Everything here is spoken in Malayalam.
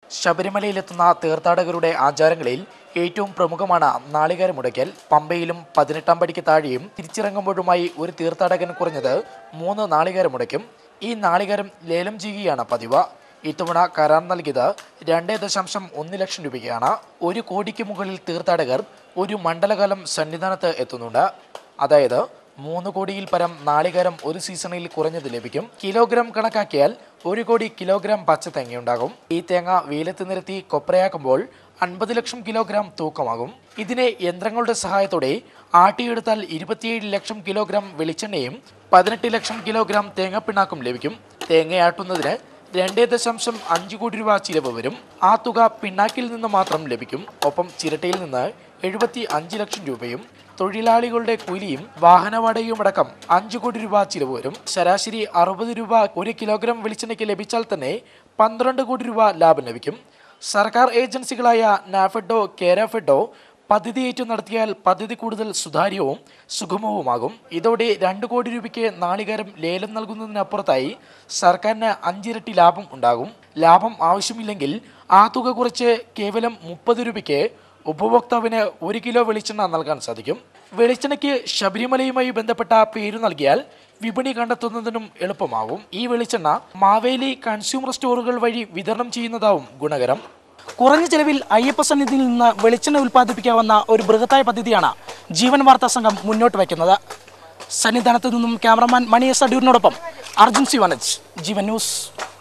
ശബരിമലയിലെത്തുന്ന തീർത്ഥാടകരുടെ ആചാരങ്ങളിൽ ഏറ്റവും പ്രമുഖമാണ് നാളികേരം മുടക്കൽ പമ്പയിലും പതിനെട്ടാം പടിക്ക് താഴെയും തിരിച്ചിറങ്ങുമ്പോഴുമായി ഒരു തീർത്ഥാടകൻ കുറഞ്ഞത് മൂന്ന് നാളികേരം മുടക്കും ഈ നാളികേരം ലേലം ചെയ്യുകയാണ് പതിവ് ഇത്തവണ കരാർ നൽകിയത് രണ്ട് ദശാംശം ഒന്ന് ലക്ഷം രൂപയ്ക്കാണ് ഒരു കോടിക്ക് മുകളിൽ തീർത്ഥാടകർ ഒരു മണ്ഡലകാലം സന്നിധാനത്ത് എത്തുന്നുണ്ട് അതായത് മൂന്ന് കോടിയിൽ പരം നാളികേരം ഒരു സീസണിൽ കുറഞ്ഞത് ലഭിക്കും കിലോഗ്രാം കണക്കാക്കിയാൽ ഒരു കോടി കിലോഗ്രാം പച്ച തേങ്ങയുണ്ടാകും ഈ തേങ്ങ വെയിലത്ത് നിരത്തി കൊപ്രയാക്കുമ്പോൾ അൻപത് ലക്ഷം കിലോഗ്രാം തൂക്കമാകും ഇതിനെ യന്ത്രങ്ങളുടെ സഹായത്തോടെ ആട്ടിയെടുത്താൽ ഇരുപത്തിയേഴ് ലക്ഷം കിലോഗ്രാം വെളിച്ചെണ്ണയും പതിനെട്ട് ലക്ഷം കിലോഗ്രാം തേങ്ങാപ്പിണ്ണാക്കും ലഭിക്കും തേങ്ങയാട്ടുന്നതിന് രണ്ടേ ദശാംശം അഞ്ച് കോടി രൂപ ചിലവ് വരും ആ തുക പിണ്ണാക്കിൽ നിന്ന് മാത്രം ലഭിക്കും ഒപ്പം ചിരട്ടയിൽ നിന്ന് എഴുപത്തി അഞ്ച് ലക്ഷം രൂപയും തൊഴിലാളികളുടെ കൂലിയും വാഹന വാടകയും അടക്കം അഞ്ചു കോടി രൂപ ചിലവ് വരും ശരാശരി അറുപത് രൂപ ഒരു കിലോഗ്രാം വെളിച്ചെണ്ണയ്ക്ക് ലഭിച്ചാൽ തന്നെ പന്ത്രണ്ട് കോടി രൂപ ലാഭം ലഭിക്കും സർക്കാർ ഏജൻസികളായ നാഫെഡോ കേരാഫെഡോ പദ്ധതി ഏറ്റു നടത്തിയാൽ പദ്ധതി കൂടുതൽ സുതാര്യവും സുഗമവുമാകും ഇതോടെ രണ്ട് കോടി രൂപയ്ക്ക് നാളികേരം ലേലം നൽകുന്നതിനപ്പുറത്തായി സർക്കാരിന് അഞ്ചിരട്ടി ലാഭം ഉണ്ടാകും ലാഭം ആവശ്യമില്ലെങ്കിൽ ആ തുക കുറച്ച് കേവലം മുപ്പത് രൂപയ്ക്ക് ഉപഭോക്താവിന് ഒരു കിലോ വെളിച്ചെണ്ണ നൽകാൻ സാധിക്കും വെളിച്ചെണ്ണയ്ക്ക് ശബരിമലയുമായി ബന്ധപ്പെട്ട പേര് നൽകിയാൽ വിപണി കണ്ടെത്തുന്നതിനും എളുപ്പമാകും ഈ വെളിച്ചെണ്ണ മാവേലി കൺസ്യൂമർ സ്റ്റോറുകൾ വഴി വിതരണം ചെയ്യുന്നതാവും ഗുണകരം കുറഞ്ഞ ചെലവിൽ അയ്യപ്പ സന്നിധിയിൽ നിന്ന് വെളിച്ചെണ്ണ ഉൽപ്പാദിപ്പിക്കാവുന്ന ഒരു ബൃഹത്തായ പദ്ധതിയാണ് ജീവൻ വാർത്താ സംഘം മുന്നോട്ട് വയ്ക്കുന്നത് സന്നിധാനത്ത് നിന്നും ക്യാമറമാൻ മണി എസ് അടൂരിനോടൊപ്പം അർജുൻ സി വനജ് ജീവൻ ന്യൂസ്